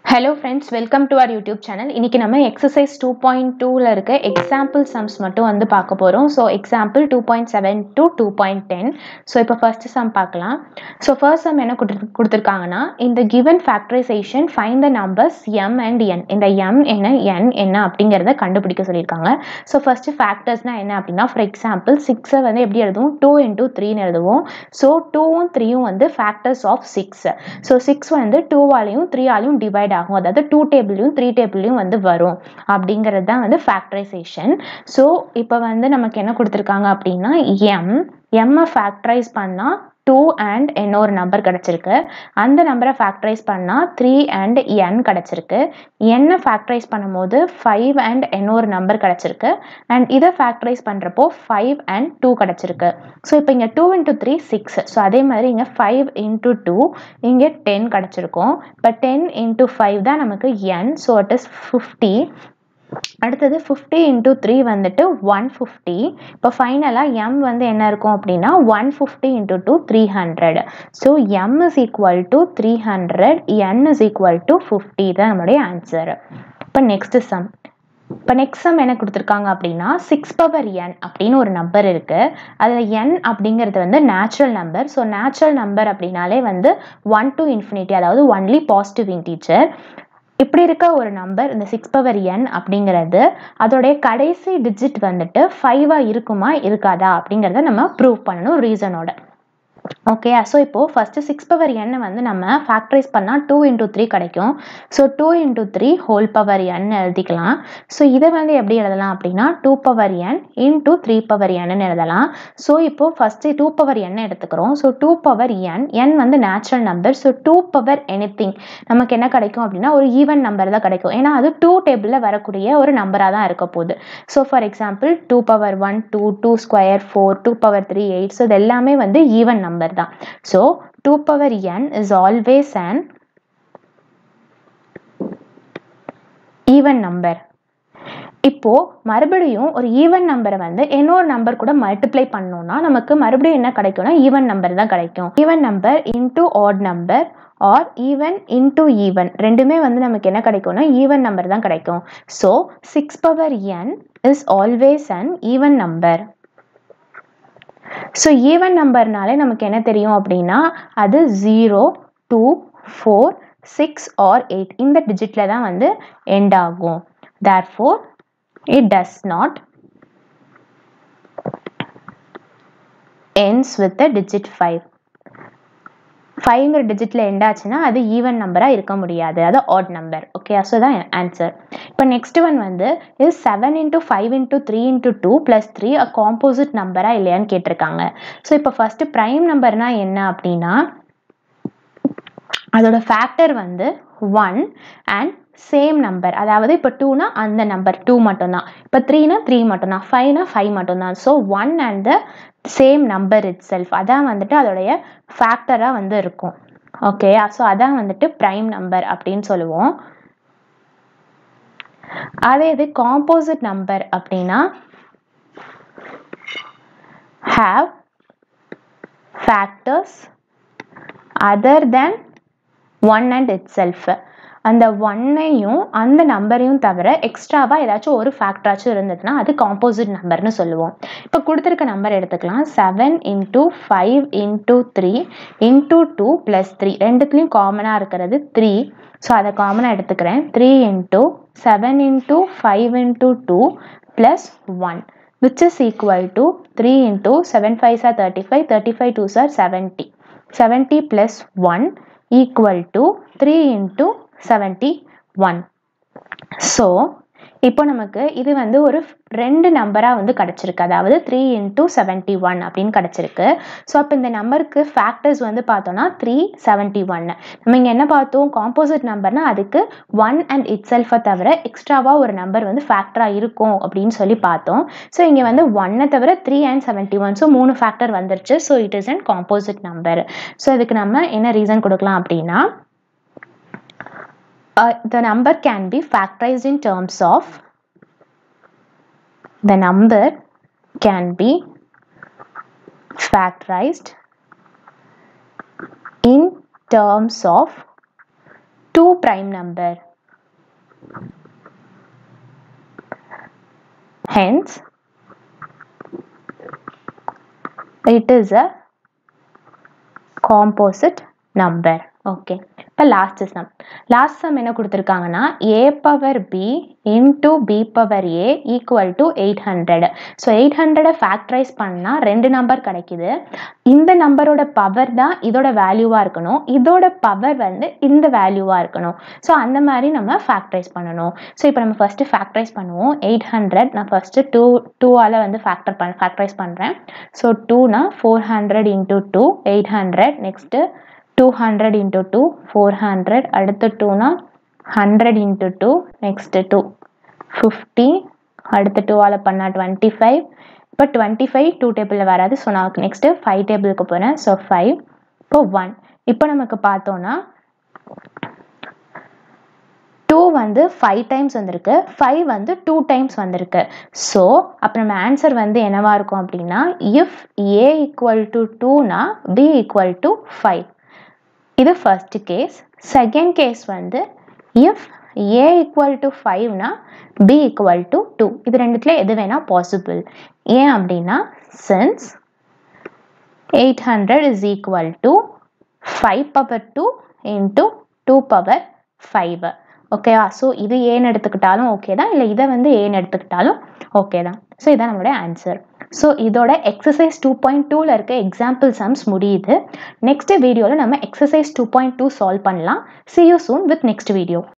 Hello friends welcome to our YouTube channel இன்றைக்கி நம்ம exercise two point டூவில் இருக்க எக்ஸாம்பிள் சம்ஸ் மட்டும் வந்து பார்க்க போகிறோம் so example two point seven to two point ten so இப்போ ஃபர்ஸ்ட் சம் பார்க்கலாம் ஸோ ஃபர்ஸ்ட் சம் என்ன கொடுத்து கொடுத்துருக்காங்கன்னா இந்த given factorisation find the numbers M and N இந்த எம் என்ன என் என்ன அப்படிங்கிறத கண்டுபிடிக்க சொல்லியிருக்காங்க ஸோ ஃபர்ஸ்ட் ஃபேக்டர்ஸ்னால் என்ன அப்படின்னா ஃபார் எக்ஸாம்பிள் சிக்ஸை வந்து எப்படி எழுதுவோம் டூ இன்டூ த்ரீன்னு எழுதுவோம் ஸோ டூவும் த்ரீயும் வந்து factors of six so six வந்து டூவாலையும் த்ரீயாலையும் டிவைட் ஆகும் அதாவது டூ டேபிள்லையும் த்ரீ டேபிள்லையும் வந்து வரும் அப்படிங்கிறது தான் வந்து ஃபேக்டரைசேஷன் ஸோ இப்போ வந்து நமக்கு என்ன கொடுத்துருக்காங்க அப்படின்னா எம் எம்மை ஃபேக்டரைஸ் பண்ணால் டூ அண்ட் இன்னொரு நம்பர் கிடச்சிருக்கு அந்த நம்பரை ஃபேக்டரைஸ் பண்ணால் த்ரீ அண்ட் என் கிடச்சிருக்கு என்னை ஃபேக்டரைஸ் பண்ணும்போது ஃபைவ் அண்ட் இன்னொரு நம்பர் கிடச்சிருக்கு அண்ட் இதை ஃபேக்டரைஸ் பண்ணுறப்போ ஃபைவ் அண்ட் டூ கிடச்சிருக்கு ஸோ இப்போ இங்கே two into three six so அதே மாதிரி இங்கே ஃபைவ் இன்ட்டு டூ இங்கே டென் கிடச்சிருக்கும் இப்போ டென் இன்ட்டு ஃபைவ் தான் நமக்கு N so it is fifty அடுத்தது ஃபிஃப்டி இன்ட்டு த்ரீ வந்துட்டு ஒன் ஃபிஃப்டி இப்போ ஃபைனலாக எம் வந்து என்ன இருக்கும் அப்படின்னா one fifty into two three hundred so M is equal to three hundred N is equal to fifty தான் நம்மளுடைய ஆன்சர் இப்போ நெக்ஸ்ட் சம் இப்போ நெக்ஸ்ட் சம் என்ன கொடுத்துருக்காங்க அப்படின்னா சிக்ஸ் பவர் என் அப்படின்னு ஒரு நம்பர் இருக்குது அதில் என் அப்படிங்கிறது வந்து natural number so natural number அப்படின்னாலே வந்து ஒன் டு இன்ஃபினிட்டி அதாவது ஒன்லி பாசிட்டிவ் இன்டீச்சர் இப்படி இருக்க ஒரு நம்பர் இந்த சிக்ஸ் பவர் என் அப்படிங்கிறது அதோடைய கடைசி டிஜிட் வந்துட்டு ஃபைவாக இருக்குமா இருக்காதா அப்படிங்கிறத நம்ம ப்ரூவ் பண்ணணும் ரீசனோட ஓகே ஸோ இப்போது ஃபஸ்ட்டு சிக்ஸ் பவர் எண்ணை வந்து நம்ம ஃபேக்டரைஸ் பண்ணால் டூ இன்டூ த்ரீ கிடைக்கும் so two into three whole power N எழுதிக்கலாம் ஸோ இதை வந்து எப்படி எழுதலாம் அப்படின்னா two power N into three power என்னு எழுதலாம் ஸோ இப்போது ஃபஸ்ட்டு டூ பவர் என் எடுத்துக்கிறோம் so two power N N வந்து natural number so two power N நமக்கு என்ன கிடைக்கும் அப்படின்னா ஒரு ஈவன் நம்பர் தான் கிடைக்கும் ஏன்னா அது டூ டேபிளில் வரக்கூடிய ஒரு நம்பராக தான் இருக்க போகுது so for example two power one two two square four two power three eight so இது எல்லாமே வந்து ஈவன் நம்பர் நம்பர் தான் so two power N is always an even number இப்போ மறுபடியும் ஒரு ஈவன் நம்பரை வந்து இன்னொரு நம்பர் கூட மல்டிப்ளை பண்ணோம்னா நமக்கு மறுபடியும் என்ன கிடைக்கும்னா ஈவன் நம்பர் தான் கிடைக்கும் even number into odd number or even into even ரெண்டுமே வந்து நமக்கு என்ன கிடைக்கும்னா ஈவன் நம்பர் தான் கிடைக்கும் so six power N is always an even number so even நம்பர்னாலே நமக்கு என்ன தெரியும் அப்படின்னா அது zero two four six or eight இந்த டிஜிட்டில் தான் வந்து எண்ட் ஆகும் therefore it does not ends with the digit 5 ஃபைவ்ங்கிற டிஜிட்டில் எண்ட் ஆச்சுன்னா அது ஈவன் நம்பராக இருக்க முடியாது அது ஆட் நம்பர் ஓகே ஸோ தான் ஆன்சர் இப்போ நெக்ஸ்ட் ஒன் வந்து இது seven into five into three into two plus three a composite நம்பராக இல்லையான்னு கேட்டிருக்காங்க ஸோ இப்போ ஃபஸ்ட்டு ப்ரைம் நம்பர்னா என்ன அப்படின்னா அதோட ஃபேக்டர் வந்து ஒன் அண்ட் சேம் நம்பர் அதாவது இப்போ டூனா அந்த நம்பர் டூ மட்டும்தான் இப்போ த்ரீனா த்ரீ மட்டும்தான் ஃபைவ்னா ஃபைவ் மட்டும்தான் so one and the same number itself அதான் வந்துட்டு அதோடைய ஃபேக்டராக வந்து இருக்கும் ஓகே ஸோ அதான் வந்துட்டு ப்ரைம் நம்பர் அப்படின்னு சொல்லுவோம் அதே இது காம்போசிட் நம்பர் அப்படின்னா have factors other than one and itself அந்த ஒன்னையும் அந்த நம்பரையும் தவிர எக்ஸ்ட்ராவாக ஏதாச்சும் ஒரு ஃபேக்டராச்சும் இருந்ததுன்னா அது காம்போசிட் நம்பர்னு சொல்லுவோம் இப்போ கொடுத்துருக்க நம்பர் எடுத்துக்கலாம் seven into five into three into two plus three ரெண்டுத்துலேயும் காமனாக இருக்கிறது த்ரீ ஸோ அதை காமனாக எடுத்துக்கிறேன் three into seven into five into two plus one which is equal to three into seven five sir thirty five thirty five two sir seventy seventy plus one equal to three into seventy one so இப்போ நமக்கு இது வந்து ஒரு ரெண்டு நம்பராக வந்து கிடச்சிருக்கு அதாவது த்ரீ இன்ட்டு செவன்ட்டி ஒன் அப்படின்னு கிடச்சிருக்கு ஸோ அப்போ இந்த நம்பருக்கு ஃபேக்டர்ஸ் வந்து பார்த்தோன்னா த்ரீ செவன்ட்டி ஒன் நம்ம இங்கே என்ன பார்த்தோம் காம்போசிட் நம்பர்னா அதுக்கு ஒன் அண்ட் இட் செல்ஃபை தவிர எக்ஸ்ட்ராவாக ஒரு நம்பர் வந்து ஃபேக்டராக இருக்கும் அப்படின்னு சொல்லி பார்த்தோம் ஸோ இங்கே வந்து ஒன்னை தவிர three and seventy one so மூணு ஃபேக்டர் வந்துருச்சு so it is and composite number so இதுக்கு நம்ம என்ன ரீசன் கொடுக்கலாம் அப்படின்னா Uh, the number can be factorized in terms of the number can be factorized in terms of 2 prime number. Hence, it is a composite number. Okay இப்போ last sum last sum என்ன கொடுத்துருக்காங்கன்னா A power B into B power A equal to eight hundred so eight ஹண்ட்ரடை factorise பண்ணால் ரெண்டு number கிடைக்குது இந்த நம்பரோட power தான் இதோட வேல்யூவாக இருக்கணும் இதோட பவர் வந்து இந்த வேல்யூவாக இருக்கணும் ஸோ அந்த மாதிரி நம்ம ஃபேக்டரைஸ் பண்ணணும் ஸோ இப்போ நம்ம ஃபஸ்ட்டு ஃபேக்டரைஸ் பண்ணுவோம் எயிட் ஹண்ட்ரட் நான் ஃபஸ்ட்டு டூ டூவால் வந்து ஃபேக்டர் பண் ஃபேக்டரைஸ் பண்ணுறேன் ஸோ டூனா four hundred into two eight hundred next two hundred into two four hundred அடுத்து டூனா hundred into two next two fifty அடுத்து டூவால் பண்ணால் டுவெண்ட்டி ஃபைவ் இப்போ டுவெண்ட்டி ஃபைவ் டூ டேபிளில் வராது ஸோ நான் நெக்ஸ்ட்டு ஃபைவ் டேபிளுக்கு போகிறேன் ஸோ ஃபைவ் இப்போ ஒன் இப்போ நமக்கு பார்த்தோன்னா டூ வந்து ஃபைவ் டைம்ஸ் வந்திருக்கு ஃபைவ் வந்து டூ டைம்ஸ் வந்திருக்கு ஸோ அப்போ நம்ம ஆன்சர் வந்து என்னவா இருக்கும் அப்படின்னா இஃப் ஏ ஈக்குவல் டு டூனா பி ஈக்குவல் டு ஃபைவ் இது ஃபர்ஸ்ட் கேஸ் செகண்ட் கேஸ் வந்து இஃப் ஏ ஈக்குவல் டு ஃபைவ்னா பி ஈக்குவல் டு டூ இது ரெண்டுத்துல எது வேணால் பாசிபிள் ஏன் அப்படின்னா since eight hundred is equal to five power two into two power five ஓகேவா ஸோ இது ஏன்னு எடுத்துக்கிட்டாலும் ஓகே தான் இல்லை இதை வந்து ஏன்னு எடுத்துக்கிட்டாலும் ஓகே தான் ஸோ இதான் நம்மளுடைய ஆன்சர் ஸோ இதோட எக்ஸசைஸ் டூ பாயிண்ட் டூவில் இருக்க எக்ஸாம்பிள் சம்ஸ் முடியுது நெக்ஸ்ட் வீடியோவில் நம்ம exercise two point two solve பண்ணலாம் see you soon with next video